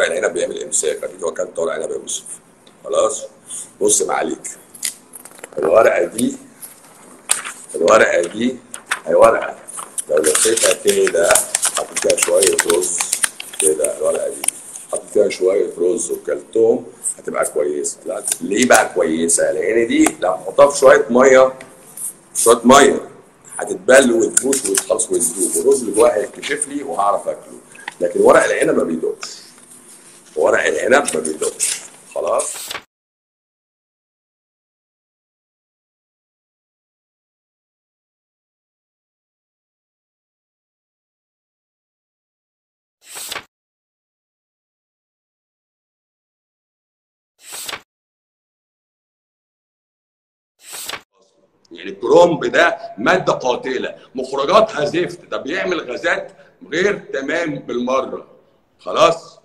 العنب بيعمل امساك اديك اكلت ورق عنب يا يوسف خلاص بص معاليك الورقه دي الورقه دي هي ورقه لو لفيتها كده حطيت فيها شويه رز كده الورقه دي حطيت فيها شويه رز وكلتهم هتبقى كويسه لا ليه بقى كويسه؟ لان دي لما احطها في شويه ميه شويه ميه هتتبل وتبوش وتخلص وتدوب الرز اللي جواها هيتكشف لي وهعرف اكله لكن ورق العنب ما بيدوبش ورق العنب ما بيدوبش خلاص يعني الكرومب ده ماده قاتله مخرجاتها زفت ده بيعمل غازات غير تمام بالمره خلاص